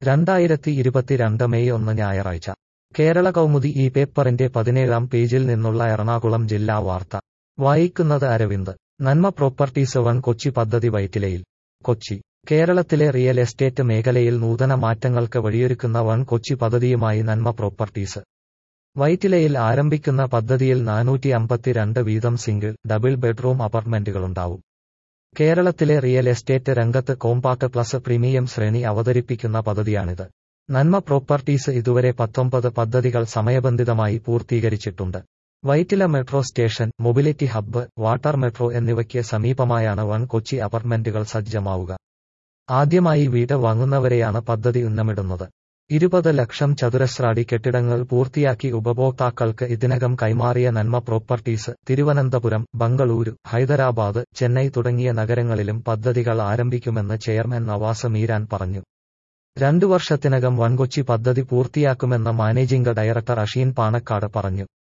രണ്ടായിരത്തി ഇരുപത്തിരണ്ട് മെയ് ഒന്ന് ഞായറാഴ്ച കേരള കൗമുദി ഈ പേപ്പറിന്റെ പതിനേഴാം പേജിൽ നിന്നുള്ള എറണാകുളം ജില്ലാ വാർത്ത വായിക്കുന്നത് അരവിന്ദ് നന്മ പ്രോപ്പർട്ടീസ് വൺ കൊച്ചി പദ്ധതി വൈറ്റിലയിൽ കൊച്ചി കേരളത്തിലെ റിയൽ എസ്റ്റേറ്റ് മേഖലയിൽ നൂതന മാറ്റങ്ങൾക്ക് വഴിയൊരുക്കുന്ന വൺ കൊച്ചി പദ്ധതിയുമായി നന്മ പ്രോപ്പർട്ടീസ് വൈറ്റിലയിൽ ആരംഭിക്കുന്ന പദ്ധതിയിൽ നാനൂറ്റി അമ്പത്തിരണ്ട് വീതം സിംഗിൾ ഡബിൾ ബെഡ്റൂം അപ്പാർട്ട്മെന്റുകളുണ്ടാവും കേരളത്തിലെ റിയൽ എസ്റ്റേറ്റ് രംഗത്ത് കോമ്പാക്ട് പ്ലസ് പ്രീമിയം ശ്രേണി അവതരിപ്പിക്കുന്ന പദ്ധതിയാണിത് നന്മ പ്രോപ്പർട്ടീസ് ഇതുവരെ പത്തൊമ്പത് പദ്ധതികൾ സമയബന്ധിതമായി പൂർത്തീകരിച്ചിട്ടുണ്ട് Vyttila metro station mobility hub water metro എന്നിവയ്ക്ക് സമീപമായാണ് വൺ കൊച്ചി അപ്പാർട്ട്മെന്റുകൾ സജ്ജമാവുക ആദ്യമായി വീട് വാങ്ങുന്നവരെയാണ് പദ്ധതി ഉന്നമിടുന്നത് ഇരുപത് ലക്ഷം ചതുരശ്രാടി കെട്ടിടങ്ങൾ പൂർത്തിയാക്കി ഉപഭോക്താക്കൾക്ക് ഇതിനകം കൈമാറിയ നന്മ പ്രോപ്പർട്ടീസ് തിരുവനന്തപുരം ബംഗളൂരു ഹൈദരാബാദ് ചെന്നൈ തുടങ്ങിയ നഗരങ്ങളിലും പദ്ധതികൾ ആരംഭിക്കുമെന്ന് ചെയർമാൻ നവാസ് മീരാൻ പറഞ്ഞു രണ്ടു വർഷത്തിനകം വൺകൊച്ചി പദ്ധതി പൂർത്തിയാക്കുമെന്ന് മാനേജിംഗ് ഡയറക്ടർ അഷീൻ പാണക്കാട് പറഞ്ഞു